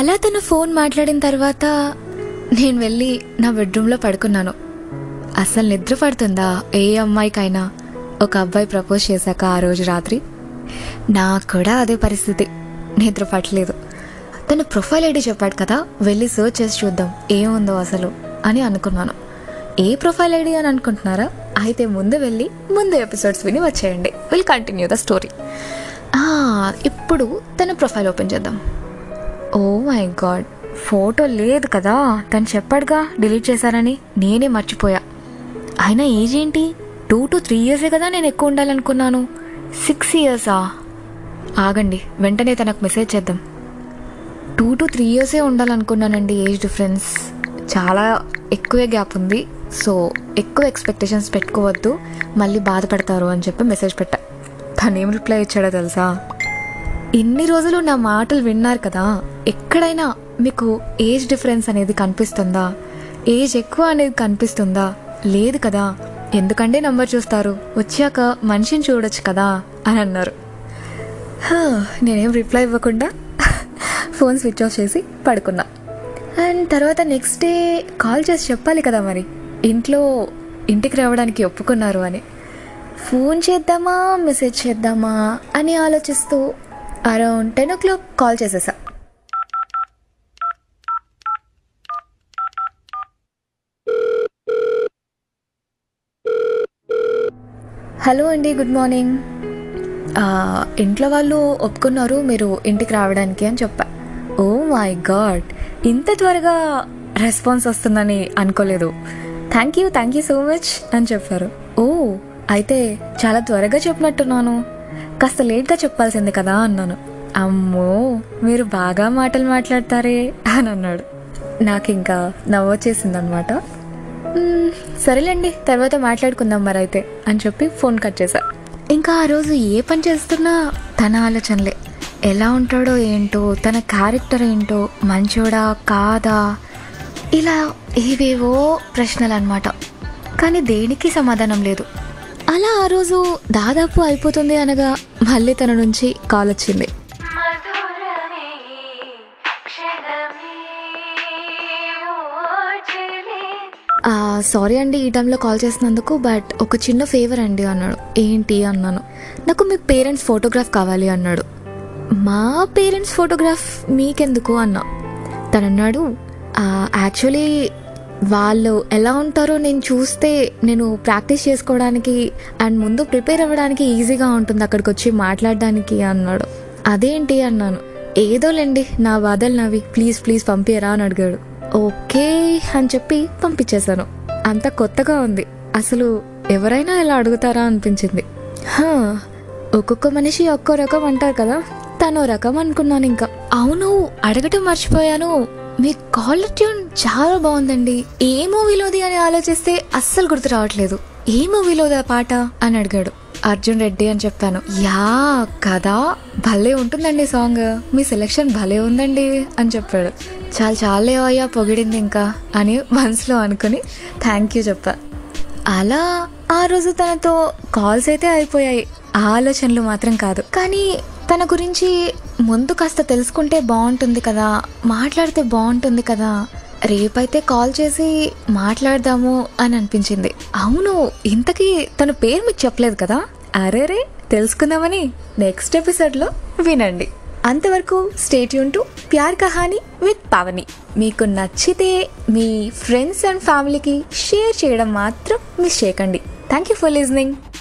అలా తను ఫోన్ మాట్లాడిన తర్వాత నేను వెళ్ళి నా బెడ్రూమ్లో పడుకున్నాను అసలు నిద్ర పడుతుందా ఏ అమ్మాయికైనా ఒక అబ్బాయి ప్రపోజ్ చేశాక ఆ రోజు రాత్రి నాకు కూడా అదే పరిస్థితి నిద్ర పట్టలేదు తను ప్రొఫైల్ ఐడి చెప్పాడు కదా వెళ్ళి సర్చ్ చేసి చూద్దాం ఏముందో అసలు అని అనుకున్నాను ఏ ప్రొఫైల్ ఐడి అని అనుకుంటున్నారా అయితే ముందు వెళ్ళి ముందు ఎపిసోడ్స్ విని వచ్చేయండి విల్ కంటిన్యూ ద స్టోరీ ఇప్పుడు తన ప్రొఫైల్ ఓపెన్ చేద్దాం ఓ మై గాడ్ ఫోటో లేదు కదా తను చెప్పాడుగా డిలీట్ చేశారని నేనే మర్చిపోయా అయినా ఏజ్ ఏంటి టూ టు త్రీ ఇయర్సే కదా నేను ఎక్కువ ఉండాలనుకున్నాను సిక్స్ ఇయర్సా ఆగండి వెంటనే తనకు మెసేజ్ చేద్దాం టూ టు త్రీ ఇయర్సే ఉండాలనుకున్నానండి ఏజ్ డిఫరెన్స్ చాలా ఎక్కువే గ్యాప్ ఉంది సో ఎక్కువ ఎక్స్పెక్టేషన్స్ పెట్టుకోవద్దు మళ్ళీ బాధపడతారు అని చెప్పి మెసేజ్ పెట్టా తను ఏం రిప్లై ఇచ్చాడో తెలుసా ఇన్ని రోజులు నా మాటలు విన్నారు కదా ఎక్కడైనా మీకు ఏజ్ డిఫరెన్స్ అనేది కనిపిస్తుందా ఏజ్ ఎక్కువ అనేది కనిపిస్తుందా లేదు కదా ఎందుకంటే నంబర్ చూస్తారు వచ్చాక మనిషిని చూడొచ్చు కదా అని అన్నారు హా, నేనేం రిప్లై ఇవ్వకుండా ఫోన్ స్విచ్ ఆఫ్ చేసి పడుకున్నా అండ్ తర్వాత నెక్స్ట్ డే కాల్ చేసి చెప్పాలి కదా మరి ఇంట్లో ఇంటికి రావడానికి ఒప్పుకున్నారు అని ఫోన్ చేద్దామా మెసేజ్ చేద్దామా అని ఆలోచిస్తూ around ten o'clock call చేసేసా హలో అండి గుడ్ మార్నింగ్ ఆ, ఇంట్లో వాళ్ళు ఒప్పుకున్నారు మీరు ఇంటికి రావడానికి అని చెప్పా ఓ మై గాడ్ ఇంత త్వరగా రెస్పాన్స్ వస్తుందని అనుకోలేదు thank you thank you so much అని చెప్పారు ఓ అయితే చాలా త్వరగా చెప్పినట్టున్నాను కాస్త లేట్గా చెప్పాల్సింది కదా అన్నాను అమ్మో మీరు బాగా మాటలు మాట్లాడతారే అని అన్నాడు నాకు ఇంకా నవ్వొచ్చేసింది అనమాట సరేలేండి తర్వాత మాట్లాడుకుందాం మరి అయితే అని చెప్పి ఫోన్ కట్ చేశా ఇంకా ఆ రోజు ఏ పని చేస్తున్నా తన ఆలోచనలే ఎలా ఉంటాడో ఏంటో తన క్యారెక్టర్ ఏంటో మంచోడా కాదా ఇలా ఏవేవో ప్రశ్నలు అనమాట కానీ దేనికి సమాధానం లేదు అలా ఆ రోజు దాదాపు అయిపోతుంది అనగా మళ్ళీ తన నుంచి కాల్ వచ్చింది మధురమే క్షణమే ఓచలే ఆ, సారీ అండి ఈ టైంలో కాల్ చేసినందుకు బట్ ఒక చిన్న ఫేవర్ అండి అన్నాడు ఏంటి అన్నాను నాకు మీ పేరెంట్స్ ఫోటోగ్రాఫ్ కావాలి అన్నాడు మా పేరెంట్స్ ఫోటోగ్రాఫ్ మీకెందుకు అన్నా తను అన్నాడు యాక్చువల్లీ వాళ్ళు ఎలా ఉంటారో నేను చూస్తే నేను ప్రాక్టీస్ చేసుకోవడానికి అండ్ ముందు ప్రిపేర్ అవ్వడానికి ఈజీగా ఉంటుంది అక్కడికి వచ్చి మాట్లాడడానికి అన్నాడు అదేంటి అన్నాను ఏదోలేండి నా బాధలు నావి ప్లీజ్ ప్లీజ్ పంపియరా అని అడిగాడు ఓకే అని చెప్పి పంపించేశాను అంత కొత్తగా ఉంది అసలు ఎవరైనా ఇలా అడుగుతారా అనిపించింది హా, ఒక్కొక్క మనిషి ఒక్కో రకం అంటారు కదా తనో రకం అనుకున్నాను ఇంకా అవును అడగటం మర్చిపోయాను మీ కాలర్ ట్యూన్ చాలా బాగుందండి ఏ మూవీలోది అని ఆలోచిస్తే అస్సలు గుర్తు రావట్లేదు ఏ మూవీలోదా పాట అని అడిగాడు అర్జున్ రెడ్డి అని చెప్పాను యా కదా భలే ఉంటుందండి సాంగ్ మీ సెలెక్షన్ భలే ఉందండి అని చెప్పాడు చాలా చాలే అయ్యా పొగిడింది ఇంకా అని మనసులో అనుకుని థ్యాంక్ యూ చెప్పా అలా ఆ రోజు తనతో కాల్స్ అయితే అయిపోయాయి ఆలోచనలు మాత్రం కాదు కానీ తన గురించి ముందు కాస్త తెలుసుకుంటే బాగుంటుంది కదా మాట్లాడితే బాగుంటుంది కదా రేపైతే కాల్ చేసి మాట్లాడదాము అని అనిపించింది అవును ఇంతకీ తన పేరు మీకు చెప్పలేదు కదా అరేరే తెలుసుకుందామని నెక్స్ట్ ఎపిసోడ్లో వినండి అంతవరకు స్టేట్ యూన్ టు ప్యార్ కహాని విత్ పావని మీకు నచ్చితే మీ ఫ్రెండ్స్ అండ్ ఫ్యామిలీకి షేర్ చేయడం మాత్రం మిస్ చేయకండి థ్యాంక్ యూ ఫర్ లిజనింగ్